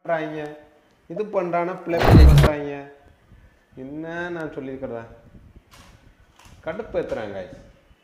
பண்றாங்க இது பண்றானா ப்ளே பண்றாங்க என்ன நான் சொல்லியிருக்கிறதா கடுப்பு ஏத்துறாங்க guys.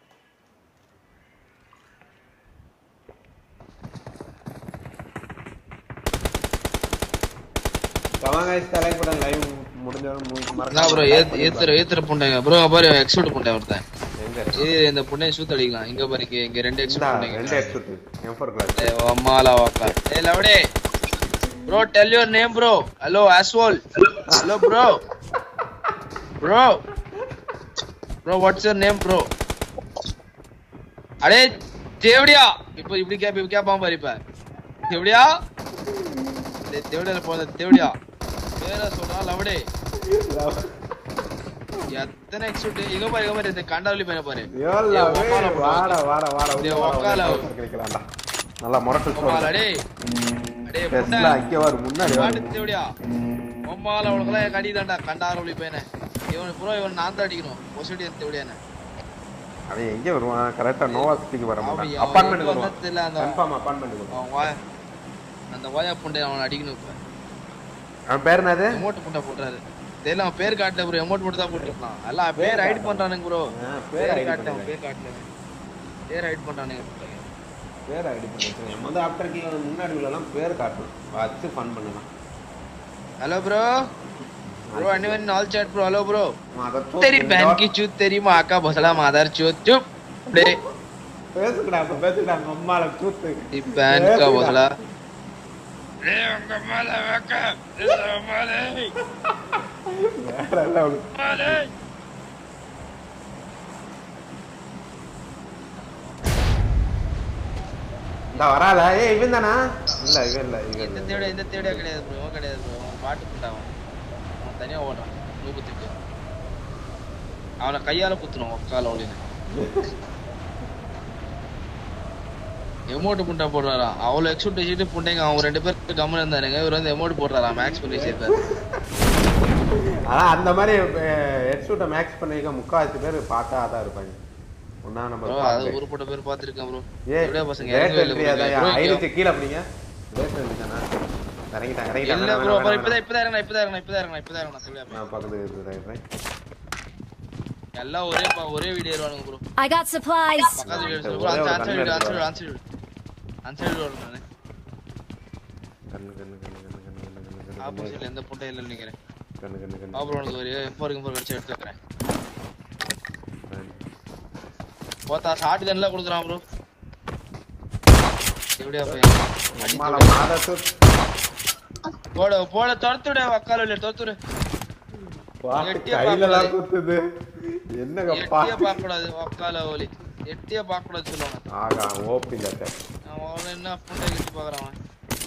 கவாங்க guys, தலைப்பட லைவ் முடிஞ்சவரை மு- என்ன ப்ரோ மறக்காம ஏத்துற ஏத்துற புண்டைங்க ப்ரோ பாரு எக்ஸ்போர்ட் புண்டை ஒருத்தன் எங்க இது இந்த புண்டைய சூத்து அடிக்கலாம் இங்க பாரு இங்க- இங்க ரெண்டு இந்தா, எக்ஸ்போர்ட் ரெண்டு புண்டைங்க எடுத்துட்டு எம் ஃபோர் கிளாஸ் ஏய், அம்மாலா வாக்கா ஏய் லவடே bro tell your name bro hello asshole hello bro bro bro what's your name bro அடே தேவடியா இப்போ இப்படி கேப் இப்படி கேப்பான் பாரு இப்ப தேவடியா டேய், தேவடியால போத தேவடியா பேர சொல்றா லவடே எத்தனை எக்ஸ்போர்ட் இங்க பாரு இங்க பாரு இந்த கண்டாவலி பையனை பாரு யோல்ல, ஏய், வே, ஒப்பால போட்டு வாடா வாடா வாடா டேய், உள்ள வாடா, ஒக்கால. உள்ள உட்கார கிடைக்கலாம்டா. நல்லா முரட்டு ஒப்பால, சொல்லு. டேய் அடே டெஸ்லா புண்டை அங்கே வரு முன்னாடி வரு. மாட்டு தேவடியா அம்மால அவனுக்குலாம் கடிதாண்டா கண்டாரவழி பையனை இவன் ப்ரோ இவன் நான் தான் அடிக்கணும் பொசிட்டிவ் தேவடியானே அவன் எங்க வருவான் கரெக்டா நோவா சிட்டிக்கு வர மாட்டான் அவன் அப்பார்ட்மெண்ட் எங்க வருவான் வந்ததில்ல அந்த- கன்ஃபார்ம் அப்பார்ட்மெண்ட் வருவான் அவன் வாய அந்த வாயா புண்டை அவனை அடிக்கணும் இப்ப அவன் பேர் என்னது எமோட் புண்டை போட்டுறாரு தெரியல அவன் பேர் காட்டல ப்ரோ எமோட் மட்டும் தான் போட்டுருக்கான் எல்லாம் பேர் ஹைட் பண்றானுங்க ப்ரோ ஆ, பேர் பேர் hide காட்டல பண்ணிடுறேன். பேர் காட்டல பேர் ஹைட் பண்றானுங்க பேர் ஐடி பண்ணி முத ஆஃப்டர் கீழ முன்னாடி உள்ளலாம் பேர் காட்டணும் வச்சு ஃபன் பண்ணலாம் hello bro bro anyone all chat bro hello bro அவன் அதை தூக்கி तेरी बहन की चूत तेरी माँ का भसला मादर चूत चुप बे பேசுங்கடா அப்ப பேசுங்கடா உங்க அம்மால கூத்து तेरी बहन का பேசுங்கடா. भसला रे उनका माला वाका रे माले வேற எல்லாம் அவனுக்கு. माले இந்த வரால ஏய் இவன் தானா இல்ல இவன் இல்ல இவன் இந்த இல்ல. தேட இந்த தேட கிடையாது ப்ரோ இவன் கிடையாது ப்ரோ அவன் பாட்டு புண்டாவன் அவன் தனியா ஓடுறான் நூபத்துக்கு அவனை கையால குத்துணும் ஒக்கால ஒளின்னு எமோட் புண்டா போடுறாராம் அவ்வளோ எக்ஸூட் வச்சுட்டு புண்டைங்க அவங்க ரெண்டு பேருக்கு கம்மன் இருந்தாருங்க இவர் வந்து எமோட் போடுறாராம் மேக்ஸ் பண்ணி வச்சிருக்காரு ஆனா அந்த மாதிரி ஹெட்ஷூட்டை மேக்ஸ் பண்ணிருக்க முக்காவாசி பேர் பார்த்தா தான் இருப்பாங்க ஒன்னா நம்ம ப்ரோ பார்த்து. அது உருப்பட்ட பேர் பார்த்துருக்கேன் ப்ரோ ஏ எப்படியா பசங்க ரேட் இறங்கவே இல்லை என்ட்ரி bro. அதான் bro, ஐநூத்தி கீழே அப்படிங்க ரேட் என்ட்ரி தானே இறங்கிட்டான் இறங்கிட்டான் இல்ல வேணாம், ப்ரோ வேணாம், இப்பதான் வேணாம். இப்பதான் இறங்கணும் இப்பதான் இறங்கணும் இப்பதான் இறங்கணும் இப்பதான் இறங்கணும் சொல்லியா நான் பக்கத்துல இருக்கு, right, right. எல்லாம் ஒரே பா- ஒரே வீடியோ ஏறுவானுங்க ப்ரோ I got supplies. பக்கத்து வீடியோ ஒரே ப்ரோ ஒரு அந்த ஆன்சர் கண்ணு வீடியோ எடுத்துட்டு ஆன்சர் வீடியோ ஆன்சர் வீடியோ வரும் நானு கண்ணு கண்ணு கண்ணு கண்ணு கண்ணு கண்ணு கண்ணு கண்ணு ஆப்போசிட்ல எந்த புண்டை இல்லைன்னு நினைக்கிறேன் கண்ணு கண்ணு கண்ணு அப்புறம் உனக்கு ஒரு எஃபோர் எஃபோர் கடிச்சு எடுத்துக்கிறேன் போத்தா ஷார்ட் கன்ல கொடுக்குறான் ப்ரோ எப்படியா அம்மால பையன் மாதத்தூர் போட போட துரத்துடு வக்கால இல்ல துரத்துடு பாத்து எட்டியா கையிலலாம் பார்க்கக்கூடாது. குத்துது என்னங்க எட்டிய பாத்து பார்க்க கூடாது வக்கால ஒலி எட்டிய பார்க்க கூடாது சொல்லுவாங்க ஆகா ஓபி லட்ட அவன் என்ன புண்டை கட்டி பாக்குறான் அவன்.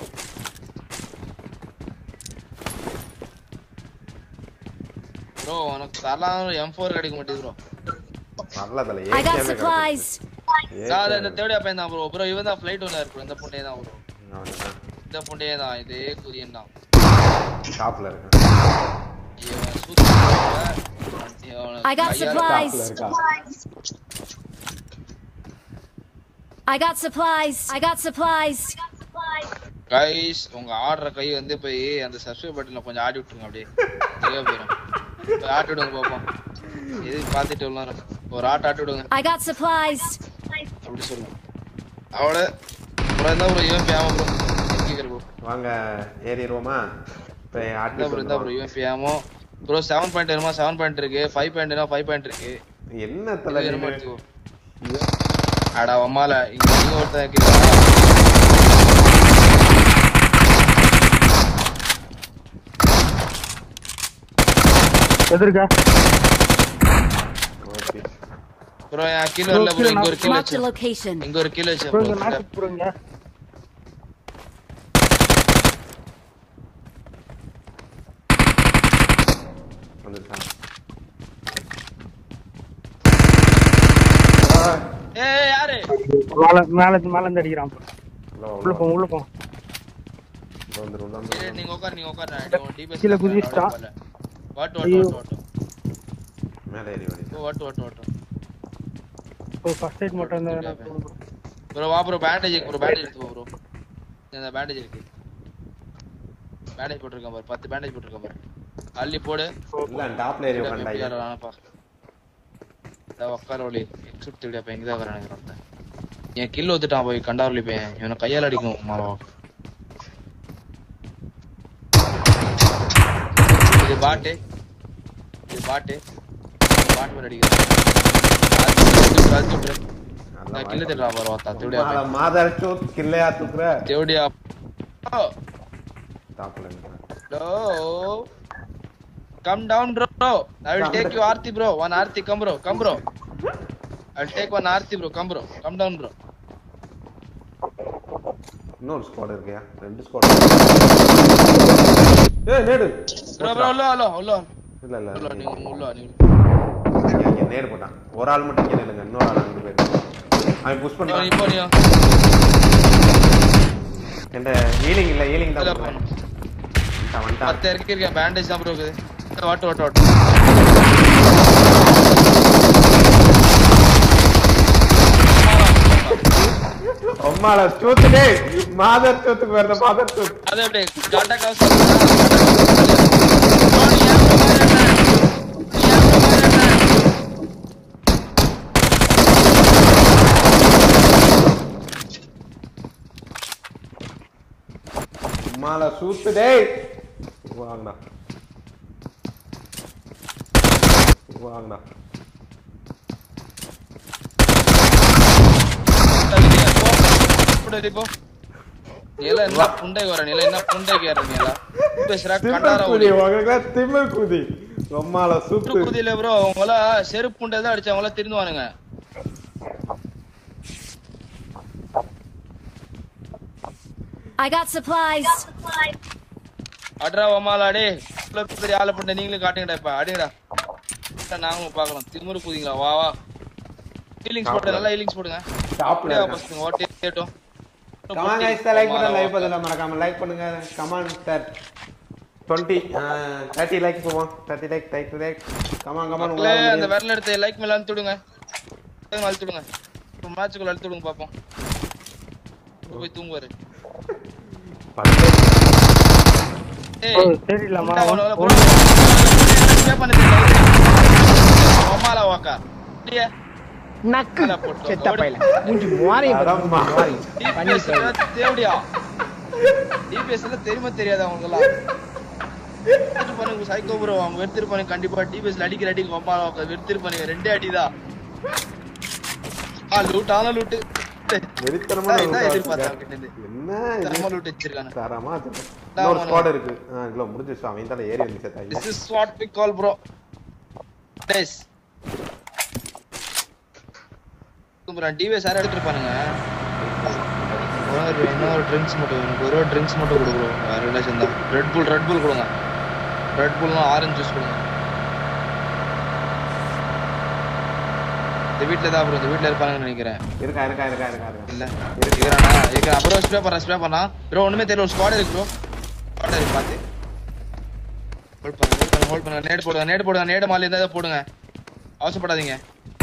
ப்ரோ உனக்கு தரலாம் எம் ஃபோர் கிடைக்க மாட்டேங்குது ப்ரோ நல்லதுல I got ஏகேமே supplies. நான் இந்த தேவடியா பையன் தான் ப்ரோ ப்ரோ இவன் தான் ஃப்ளைட் ஒன்று இருக்கு இந்த புண்டையே தான் ப்ரோ அவனுதான் இந்த புண்டையே தான் இதே குரியன் தான் டாப்ல இருக்கான் இவன் சூத்து இவனை I got கையால supplies. டாப்ல இருக்கான் I got supplies. I got supplies. Guys உங்க ஆடுற கை வந்து போய் அந்த சப்ஸ்கிரைப் பட்டன்ல கொஞ்சம் ஆடி விட்டுருங்க அப்படியே சரியா போயிடும் போய் ஆட்டி விடுங்க பாப்போம் எது பார்த்துட்டு உள்ளார ஒரு ஆட்ட ஆட்டி விடுங்க I got supplies. அப்படி சொல்லுங்க அவள அப்புறம் என்ன ப்ரோ இவன் பேம ப்ரோ கேட்குற ப்ரோ வாங்க ஏறிடுவோமா போய் ஆட்டி இந்த ப்ரோ இந்த ப்ரோ இவன் பேமோ ப்ரோ செவன் பாயிண்ட் வருமா செவன் பாயிண்ட் இருக்கு ஃபைவ் பாயிண்ட்னா ஃபைவ் பாயிண்ட் இருக்கு என்ன இது தலை வேணுமா நீனு? எடுத்துக்கோ அடா அம்மால இங்க இங்க ஒருத்தன் இருக்கிறா எதிர்க்கா ஓகே ப்ரோ என் கீழ இல்ல ப்ரோ இங்க ஒரு கீழ Marked a வச்சு location. இங்க ஒரு கீழ வச்சு ப்ரோ ப்ரோ இங்க நாக்கு போடுங்க வந்துட்டான் ஏய் யாரு மேல மேல மேல இருந்து அடிக்கிறான் உள்ள வா, உள்ள உள்ள போ வா. உள்ள போ உள்ள வந்துரு, உள்ள சரி, வந்துரு. நீங்க உட்காரு நீங்க உட்காரு டிபிஎஸ் கீழே குதிச்சிட்டான். வாட்டு ஐயோ. வாட்டு வாட்டு மேலே ஏறி வடி வாட்டு வாட்டு வாட்டு வாட்டு ஒரு ஃபர்ஸ்ட் எய்ட் மட்டும் இருந்தா ப்ரோ வா ப்ரோ பேண்டேஜ் இருக்கு ப்ரோ பேண்டேஜ் எடுத்து ப்ரோ இந்த பேண்டேஜ் இருக்கு பேண்டேஜ் போட்டிருக்கேன் பாரு பத்து பேண்டேஜ் போட்டிருக்கேன் பாரு அள்ளி போடு இல்ல டாப்ல ஏறி எப்படி உட்காண்டாங்க ஆடுறானப்பா இதான் உட்கார ஒளி எக்ஸிட் திருடியா பையன் இங்கதான் வரான் எனக்கு ஒருத்தன். என் கில் ஒத்துட்டான் போய் கண்டாவளி பையன் இவனை கையால் அடிக்கும் மாலவா இது பாட்டு இது பாட்டு பாட்டு மாதிரி அடிக்கிறான் அது விட்டுரு, அது விட்டுரு. நான் கில்லு தேடுறா பாரு ஒருத்தா தேவடியா பையன். மாதர் சோத் கில்லையா தூக்குற தேவடியா ஓ டாப்ல நிக்கிறேன். Bro, come down, bro. I will take you Aarti, bro. One Aarti, come, bro. Come, bro. I'll take one Aarti, bro. Come, bro. Come down, bro. இன்னொரு ஸ்குவாட் இருக்கியா ரெண்டு ஸ்குவாட் ஏய் நேடு Bro, bro, உள்ள, உள்ள, உள்ள. இல்ல இல்ல உள்ள, நீ உள்ள, நீ இங்க, இங்க நேடு போட்டான் ஒரு ஆள் மட்டும் இங்க நில்லுங்க இன்னொரு ஆள் அங்க போயிரு அவன் புஷ் நீ பண்றான் இப்போ நீ என்ற ஹீலிங் இல்ல ஹீலிங் உள்ள தான் போகணும். வந்துட்டான் வந்துட்டான் பத்து இருக்கு இருக்கேன் பேண்டேஜ் தான் ப்ரோ இருக்குது வாட்டு வாட்டு வாட்டு அம்மால சூத்து டேய் மாதர் சூத்துக்கு வரத மாதர் சூத் அது எப்படி காட்டா காசு bro, நீ ஏன் bro மாதிரி இருந்த? நீ ஏன் bro மாதிரி இருந்த? அம்மால சூத்து டேய் வாங்கடா வாங்கடா தள்ளிட்டியா? போ. இப்படி வெளிய போ. நீ எல்லாம் என்ன புண்டைக்கு வர நீ எல்லாம் என்ன புண்டைக்கு ஏற நீ எல்லாம் பேசுறா கண்டாரா திமிர் குதி உங்களுக்கு திமிர் குதி அம்மால சூத்து குதியில ப்ரோ அவங்கள செருப்பு புண்டை தான் அடிச்சு அவங்கள திருந்துவானுங்க I got supplies. அட்ரா ஒமாலா டே இவ்வளவு பெரிய ஆளை புண்டை நீங்களும் காட்டுங்கடா இப்ப அடிங்கடா நாங்களும் பாக்கலாம் திமிரு குதிங்களா வா வா ஹீலிங்ஸ் போட்டு நல்லா ஹீலிங்ஸ் போடுங்க டாப்ல அப்படியே பசங்க ஓட்டி கேட்டோம் கமான் கைஸ் லைக் பண்ண லைக் பண்ணல மறக்காம லைக் பண்ணுங்க கமான் சார் 20 30 லைக் போவோம் 30 லைக் 30 லைக் கமான் கமான் மக்களே அந்த விரல் எடுத்து லைக் மேல அழுத்தி விடுங்க அழுத்தி விடுங்க மேட்சுக்குள்ள அழுத்தி விடுங்க பாப்போம் போய் தூங்குவாரு ஏய் ஓ, சரியில்லாமா? உண்டா, உனக்கு ஒரு- bro, pay பண்ண தெரியல. அம்மால வாக்கா இல்லையே நக்கு மேல போட்டு செத்த ஓடு. பையல மூஞ்சி மாறி அடம்மா. DPS ல தேவடியா டிபிஎஸ் எல்லாம் தெரியுமா தெரியாதா அவங்கலாம் வெறுத்திருப்பானுங்க சைக்கோ ப்ரோ அவங்க வெறுத்திருப்பானுங்க கண்டிப்பா டிபிஎஸ்ல அடிக்கிற அடிக்கு அம்மா வெறுத்திருப்பானுங்க ரெண்டே அடிதான் ஆ லூட் ஆனா லூட் வெறித்தனமான இதான் loot ஆ எதிர்பார்த்தேன் வச்சிருக்க. அவன்கிட்ட இருந்து. என்ன தரமா இது லூட் வச்சிருக்கானு தரமா வச்சிருக்க. இன்னொரு ஸ்குவாட் இருக்கு ஆ இல்ல முடிஞ்சிச்சு அவன் தலை ஏறி வந்து செத்தாங்க This is what we call bro. Guys. Bro TVS யாரும் எடுத்துருப்பானுங்க ஒரு இன்னொரு ட்ரிங்க்ஸ் மட்டும் எனக்கு ஒரு ட்ரிங்க்ஸ் மட்டும் கொடு ப்ரோ வேற ரிலேஷன் தான் ரெட் புல் ரெட் புல் கொடுங்க ரெட் புல்னா ஆரஞ்சு ஜூஸ் கொடுங்க இந்த வீட்ல தான் ப்ரோ இந்த வீட்ல இருப்பாங்கன்னு நினைக்கிறேன் இருக்கா இருக்கா இருக்கா இருக்கா இருக்கா இல்ல இருக்கிறானா இருக்கிறா ப்ரோ ஸ்ப்ரே பண்ண ஸ்ப்ரே பண்ணா ப்ரோ ஒண்ணுமே தெரியல ஒரு ஸ்குவாட் இருக்கு ப்ரோ ஸ்குவாட் இருக்கு பாத்து ஹோல்ட் பண்ணுங்க ஹோல்ட் பண்ணுங்க ஹோல்ட் பண்ணுங்க நேடு போடுங்க நேடு போடுங்க நேடு மாலி இருந்தா போடுங்க அவசரப்படாதீங்க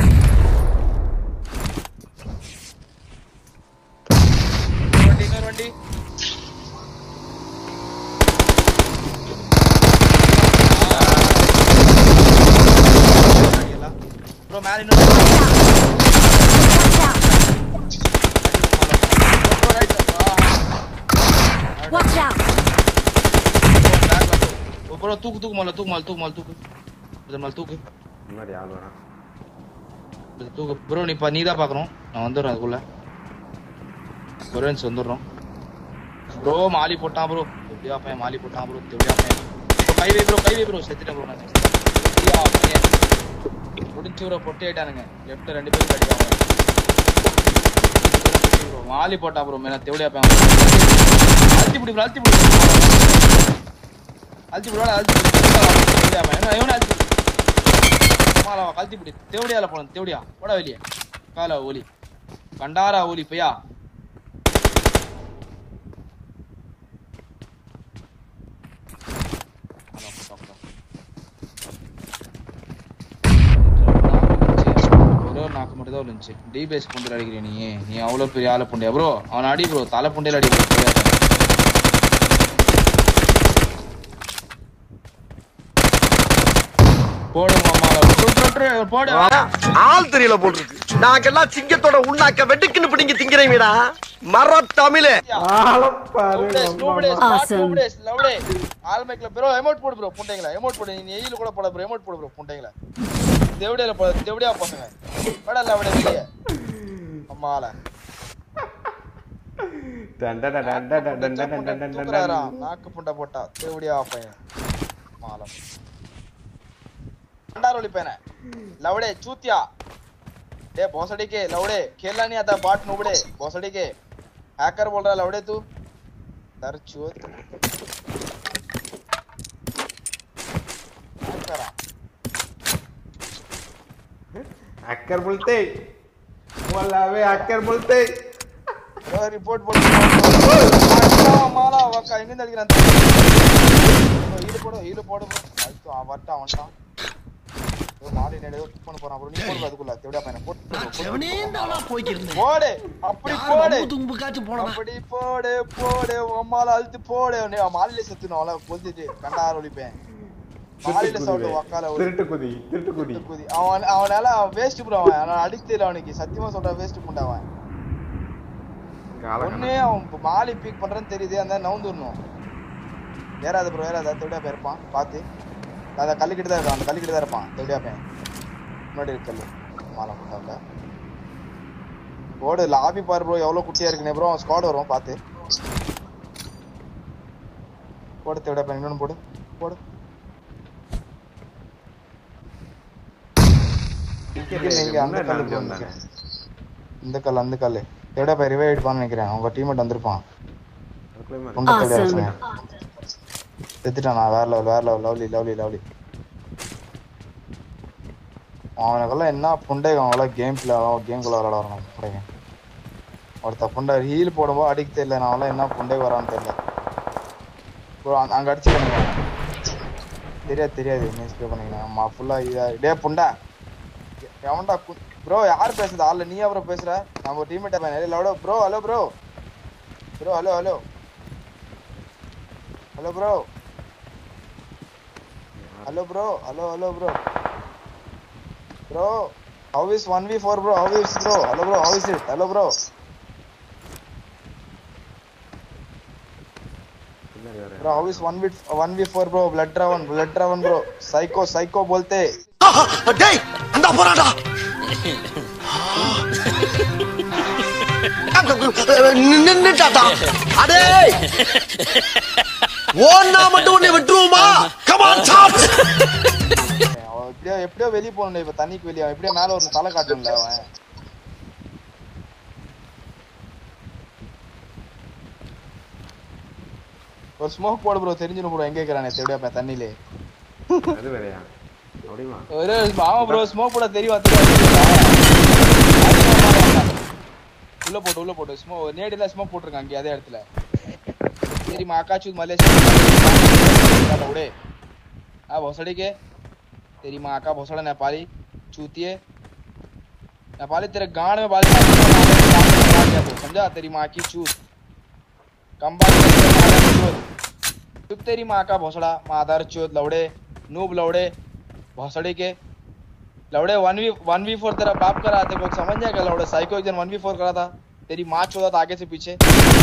இன்னொரு வண்டி இன்னொரு வண்டி ப்ரோ மேல இன்னொரு Watch out! ப்ரோ தூக்கு தூக்கு மால தூக்கு மால தூக்கு மால தூக்கு இது மால தூக்கு முன்னாடி ஆள் வரான் இது தூக்கு ப்ரோ நீ நீ தான் பார்க்கணும் நான் வந்துடுறேன் அதுக்குள்ள ஒரேன்ஸ் வந்துடுறோம் ப்ரோ மாலி போட்டான் ப்ரோ எப்படியா பையன் மாலி போட்டான் ப்ரோ எப்படியா பையன் ப்ரோ கை வை ப்ரோ கை வை ப்ரோ செத்துட்டேன் ப்ரோ நான் எப்படியா பையன் முடிஞ்சு ப்ரோ பொட்டி ஆயிட்டானுங்க லெஃப்ட் ரெண்டு பேரும் அடிப்பாங்க ப்ரோ மாலி போட்டா ப்ரோ மேல தெவடியா பையன் அழுத்தி பிடி ப்ரோ அழுத்தி பிடி அழுத்தி பிடி அழுத்தி பிடி தெவடியா பையன் எவனை அழுத்தி மாலா கழுத்தி பிடி தேவடியால போன தேவடியா போடா வெளியே கால ஓலி கண்டாரா ஓலி பையா ஒரே ஒரு நாக்கு மட்டும் தான் இருந்துச்சு டி பேஸ் புண்டில் அடிக்கிற நீ நீ அவ்வளோ பெரிய ஆளை புண்டியா ப்ரோ அவன் அடி ப்ரோ தலை புண்டையில் அடி ப்ரோ போடு மாமால விட்டு விட்டு போடு ஆள் தெரியல போட்டுருக்கு நாங்கெல்லாம் சிங்கத்தோட உண்ணாக்க வெட்டுக்குன்னு பிடிங்க திங்கிறீங்கடா மர தமிழே ஆளப்பாரு Awesome. ஆல்மைக்ல ப்ரோ எமோட் போடு ப்ரோ புண்டைங்களா எமோட் போடு நீ எயில கூட போட ப்ரோ எமோட் போடு ப்ரோ புண்டைங்களா தேவடியால போட தேவடியா பசங்க படல அவட வெளிய அம்மால தூக்குறாரா நாக்கு புண்டை போட்டா தேவடியா பையன் மாலம் अंडारोली पहना है लवड़े चूतिया ए भोसड़ी के लवड़े खेलना नहीं आता बाट नुबड़े भोसड़ी के हैकर बोल रहा है लवड़े तू दर चूत हैकर आ। अक्कर बोलते बोला वे अक्कर बोलते ब्रो रिपोर्ट बोल மாலா வக்கா எங்க இருந்து அடிக்கிறான் ஹீல் போடு ஹீல் போடு bro. அடுத்து அவன் வரட்டான் வந்துட்டான் ஏதோ மாலி நேடு ஏதோ பண்ண போறான் bro. நீ போடு அதுக்குள்ள தேவடியா பையனை போட்டு bro, போட்டு போய்க்கிருந்தேன் போடு அப்படி போடு தும்புக்காச்சும் போனதா அப்படி போடு போடு உம்மால அழுத்து போடு நீ மாலில செத்துணும் அவள பொதிட்டு கண்டார ஒழிப்பேன் மாலில சவுண்ட் உக்கால ஒரு திருட்டு குதி திருட்டு குதி குதி அவன் அவனால வேஸ்ட் ப்ரோ அவன் அவன் அடிக்தில்ல அவனுக்கு சத்தியமா சொல்ற வேஸ்ட் புண்டை அவன் ஒண்ணே அவன் இப்ப மாலி பீக் பண்றேன்னு தெரியுது அந்த நவுந்துடணும் ஏறாது ப்ரோ ஏறாது தெவிடியா போய் இருப்பான் பார்த்து அந்த கல்லுக்கிட்டு தான் இருக்கான் அந்த கல்லுக்கிட்டு தான் இருப்பான் தெவிடியா பையன் முன்னாடி இருக்கு கல்லு மாலை போட்டாங்க ஓடு லாபி பாரு ப்ரோ எவ்வளவு குட்டியா இருக்குனே ப்ரோ அவன் ஸ்குவாட் வரும் பார்த்து போடு தெவிடியா பையன் இன்னொன்னு போடு போடு இங்க அந்த கல்லு bro, இங்க. இந்த கல் அந்த கல் தெவிடியா பையன் ரிவைவ் எடுப்பான்னு நினைக்கிறேன் அவங்க டீம்மேட் வந்திருப்பான் கொண்டு தெவிடியா Awesome. பையன் செத்துட்டான் நான் வேற லெவல் வேற லெவல் லவ்லி லவ்லி லவ்லி அவனுக்கெல்லாம் என்ன புண்டை அவங்களாம் கேம் பிளே கேம் குள்ள விளாட வரணும் புண்டைங்க ஒருத்த புண்டை ஹீல் போடும்போது அடிக்க தெரியல நான் அவன்லாம் என்ன புண்டை வரான்னு தெரியல ப்ரோ அங்க அடிச்சுக்கணுங்க தெரியாது தெரியாது என்ன ஸ்ப்ரே பண்ணீங்கன்னா அம்மா ஃபுல்லா இதா டே புண்டா எவன்டா ப்ரோ யார் பேசுறது ஆள்ல நீ அப்புறம் பேசுற நம்ம டீம்மேட் பையன் லவடோ bro hello bro bro hello hello hello bro hello bro hello hello bro bro how is 1v4 bro how is bro hello bro how is it hello bro bro how is 1v 1v4 bro blood dragon blood dragon bro psycho psycho बोलते டேய் அந்த போறாடா நின்னுட்டாடா அடே ஓன்னா மட்டும் உன்னை விட்டுருவோமா come on charge அவன் எப்படியோ எப்படியோ வெளிய போகணும் இப்ப தண்ணிக்கு வெளிய அவன் எப்படியோ மேல ஒரு தலை காட்டணும்ல அவன் ஒரு ஸ்மோக் போடு ப்ரோ தெரிஞ்சிடும் ப்ரோ எங்க இருக்கிறானே எப்படியா தண்ணிலே அது வேறையா அப்படிமா ஒரு ஆமா ப்ரோ ஸ்மோக் போட தெரியுமா தெரியாது உள்ள போட்டு உள்ள போட்டு ஸ்மோ நேடில ஸ்மோக் போட்டிருக்காங்க அங்கே அதே இடத்துல தெரியுமா आकाशुद मलेशिया उड़े हाँ भोसड़ी के तेरी माँ का भोसड़ा नेपाली चूतिए नेपाली तेरे गांड में बाल गया तो समझा तेरी माँ की चूत कम बात कर, तेरे मादर चोद चुप तेरी माँ का भोसड़ा मादर चोद लौड़े नूब लौड़े भोसड़ी के लौड़े one v one v four तेरा बाप करा तेरे को समझ जाएगा लौड़े साइको एक जन वन वी फोर करा था तेरी माँ चोदा था आगे से पीछे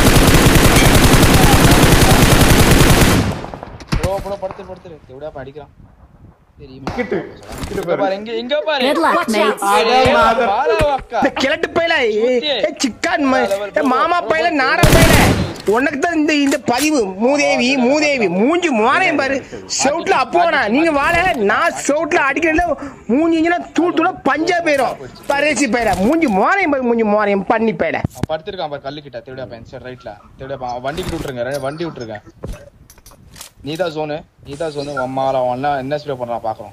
ப்ரோ ப்ரோ படுத்து படுத்து தெவிடா படிக்கிறான் தெரி கிட்டு, கிட்டு இங்க பாரு இங்க இங்க பாரு Good luck, mates. அடே மாதர். பாரு அக்கா இந்த கிழட்டு பையல சுத்தி. சிக்கான் மாமா பையல நார பையல உனக்கு தான் இந்த இந்த பதிவு மூதேவி மூதேவி மூஞ்சி மாறையும் பாரு செவுட்ல அப்போனா நீங்க வாழ நான் செவுட்ல அடிக்கிறதுல மூஞ்சிங்கன்னா தூள் தூள பஞ்சா போயிரும் பரேசி பையல மூஞ்சி மாறையும் பாரு மூஞ்சி மாறையும் பண்ணி பையல அவன் படுத்திருக்கான் பாரு கல்லு கிட்ட தெவிடா பையன் சரி ரைட்ல தெவிடா பையன் அவன் வண்டிக்கு விட்டுருங்க ரெ- வண்டி விட்டுருங்க நீதான் ஜோனு நீதான் ஜோனு அம்மால அவன் என்ன- என்ன ஸ்ப்ரே பண்றான் பாக்குறோம்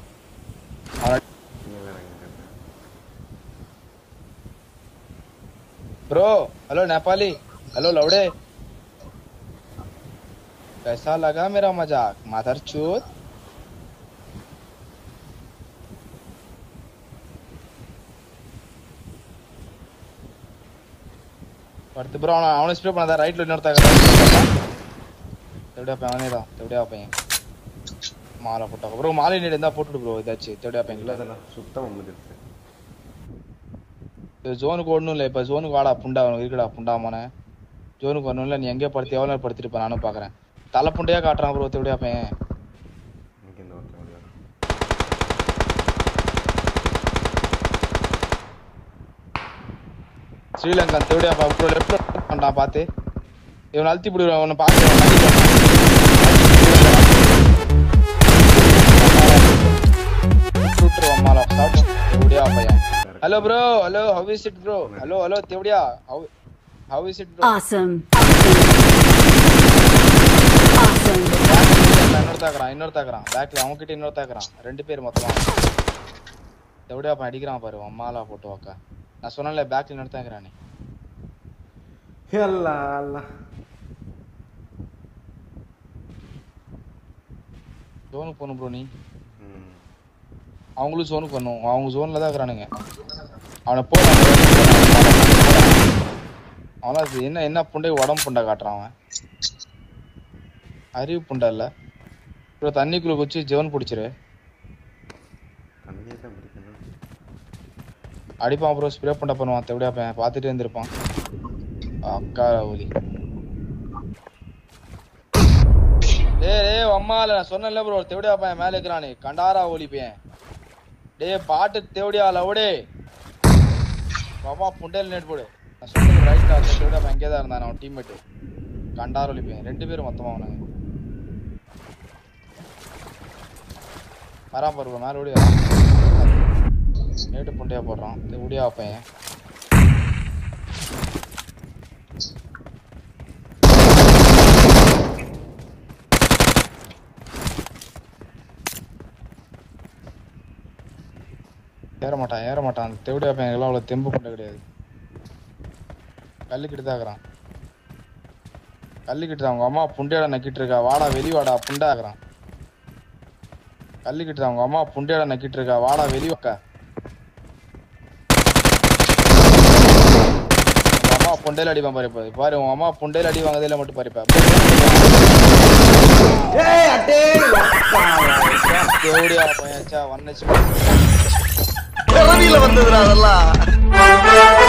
ब्रो हेलो नेपाली हेलो लौड़े कैसा लगा मेरा मजाक मादर चूत படுத்து ப்ரோ அவனை அவனை ஸ்ப்ரே பண்ணாத ரைட்ல இன்னொருத்தாங்க எப்படியா பையன் அவனே தான் எப்படியா பையன் மாலை போட்டா ப்ரோ மாலை நீடு இருந்தா போட்டுடு ப்ரோ ஏதாச்சும் தேடியா பையங்கள அதெல்லாம் சுத்தம் முடிஞ்சிருச்சு ஜோனுக்கு ஒண்ணும் இல்ல இப்ப ஜோனுக்கு வாடா புண்டா அவனுக்கு இருக்குடா புண்டாமனே ஜோனுக்கு வரணும் இல்ல நீ எங்கே படுத்து எவ்வளவு நேரம் படுத்துட்டு இருப்ப நானும் பாக்குறேன் தலை புண்டையா காட்டுறான் ப்ரோ தேடியா பையன் இங்க இந்த ஒருத்தன் வருவான். ஸ்ரீலங்கா தேடியா பா ப்ரோ லெஃப்ட் பண்றான் பாத்து இவன் அழுத்தி பிடிவான் உன்னை பாத்து hello bro hello how is it bro hello hello தேவடியா how how is it bro Awesome. Awesome. இன்னொரு தாக்குறான் இன்னொரு தாக்குறான் பேக்ல அவங்க கிட்ட இன்னொரு தாக்குறான் ரெண்டு பேர் மொத்தமா தேவடியா அப்ப அடிக்கிறான் பாரு அம்மாலா போட்டு வாக்கா நான் சொன்னேன்ல பேக்ல இன்னொரு தாக்குறானே அல்லா அல்லா ஜோனுக்கு போகணும் ப்ரோ நீ ம். அவங்களும் ஜோனுக்கு வரணும் அவங்க ஜோன்ல தான் இருக்கிறானுங்க அவனை போ அவனா இது என்ன என்ன புண்டை உடம்பு புண்டை காட்டுறான் அவன் அறிவு புண்டை இல்ல ப்ரோ தண்ணிக்குள்ள குச்சி ஜெவன் பிடிச்சிரு தண்ணியை தான் பிடிக்கணும் அடிப்பான் ப்ரோ ஸ்ப்ரே பண்ண பண்ணுவான் தெவிடியா பையன் பார்த்துட்டு இருந்திருப்பான் அக்கா ஒலி டேய் டேய் அம்மால நான் சொன்னேன்ல ப்ரோ தெவிடியா பையன் மேல இருக்கிறானே கண்டாரா ஒலி பையன் டேய் பாட்டு தெவிடியா லவடே பாப்பா புண்டையில் நேட் போடு நான் சொன்னது ரைட் தான் தெவிடியா பையன் இங்கே தான் இருந்தான் அவன் டீம்மேட்டு கண்டார ஒலி பையன் ரெண்டு பேரும் மொத்தமா அவனுங்க வரான் பாரு bro, மேல ஓடி வரான் நேட்டு புண்டையா போடுறான் தெவிடியா பையன் ஏற மாட்டான் ஏற மாட்டான் அந்த தெவிடியா பையன் அவ்வளவு தெம்பு கொண்ட கிடையாது கல்லுக்கிட்டு தான் இருக்கிறான் கல்லுக்கிட்டு தான் அவங்க அம்மா புண்டையோட நக்கிட்டு இருக்கா வாடா வெளி வாடா புண்டா இருக்கிறான் கல்லுக்கிட்டு தான் அவங்க அம்மா புண்டையோட நக்கிட்டு இருக்கா வாடா வெளி வாக்கா உங்க அம்மா புண்டையில அடிப்பான் பாரு இப்ப. பாரு உங்க அம்மா புண்டையில அடி வாங்குறதுல மட்டும் பாரு இப்ப. ஏய் அட்டே தேவடியா பையன் ச்சே, one HP. பிறவியில வந்ததுடா அதெல்லாம்